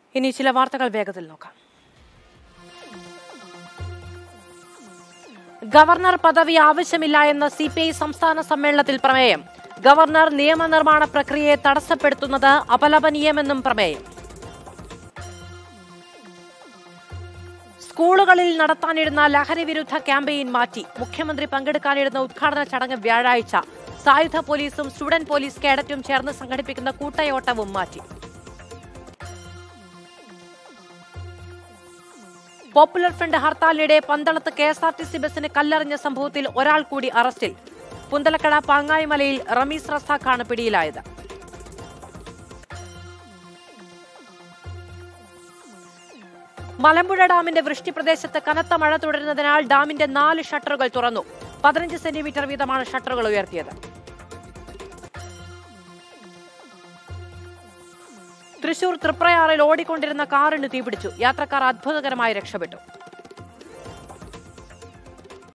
ഇനി ചില വാർത്തകൾ വേഗത്തിൽ നോക്കാം ഗവർണർ പദവി ആവശ്യമില്ല എന്ന സി പി ഐ സംസ്ഥാന സമ്മേളനത്തിൽ പ്രമേയം ഗവർണർ നിയമനിർമ്മാണ പ്രക്രിയയെ തടസ്സപ്പെടുത്തുന്നത് അപലപനീയമെന്നും പ്രമേയം സ്കൂളുകളിൽ നടത്താനിരുന്ന ലഹരി വിരുദ്ധ ക്യാമ്പയിൻ മാറ്റി മുഖ്യമന്ത്രി പങ്കെടുക്കാനിരുന്ന ഉദ്ഘാടന ചടങ്ങ് വ്യാഴാഴ്ച സായുധ പോലീസും സ്റ്റുഡന്റ് പോലീസ് കേഡറ്റും ചേർന്ന് സംഘടിപ്പിക്കുന്ന കൂട്ടയോട്ടവും മാറ്റി പോപ്പുലർ ഫ്രണ്ട് ഹർത്താലിനിടെ പന്തളത്ത് K S R T C ബസിന് കല്ലെറിഞ്ഞ സംഭവത്തിൽ ഒരാൾ കൂടി അറസ്റ്റിൽ പുന്തലക്കട പാങ്ങായിമലയിൽ റമീസ് റസാഖാണ് പിടിയിലായത് മലമ്പുഴ ഡാമിന്റെ വൃഷ്ടി പ്രദേശത്ത് കനത്ത മഴ തുടരുന്നതിനാൽ ഡാമിന്റെ നാല് ഷട്ടറുകൾ തുറന്നു പതിനഞ്ച് സെന്റിമീറ്റർ വീതമാണ് ഷട്ടറുകൾ ഉയർത്തിയത് തൃശൂർ തൃപ്രയാറിൽ ഓടിക്കൊണ്ടിരുന്ന കാറിന് തീപിടിച്ചു യാത്രക്കാർ അത്ഭുതകരമായി രക്ഷപ്പെട്ടു